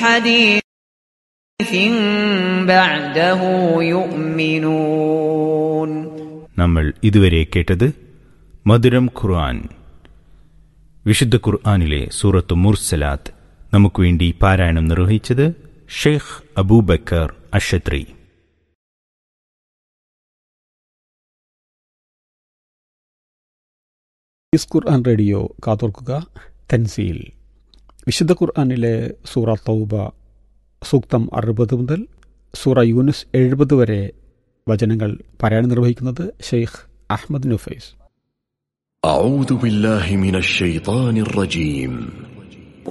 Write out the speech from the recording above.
بحديث بعده يؤمنون നമ്മൾ ഇതുവരെ കേട്ടത് മധുരം ഖുർആൻ വിശുദ്ധ ഖുർആനിലെ സൂറത്ത് മുർസലാത്ത് നമുക്ക് വേണ്ടി പാരായണം നിർവഹിച്ചത് Sheikh Abubakar Ashatri is Quran radio കാതോർക്കുക തൻസീൽ വിശുദ്ധ ഖുർആനിലെ സൂറ തൗബ സൂക്തം അറുപത് മുതൽ സൂറ യൂനുസ് എഴുപത് വരെ വചനങ്ങൾ പാരായണം നിർവഹിക്കുന്നത് ഷെയ്ഖ് അഹമ്മദ് നുഫൈസ് أعوذ بالله من الشيطان الرجيم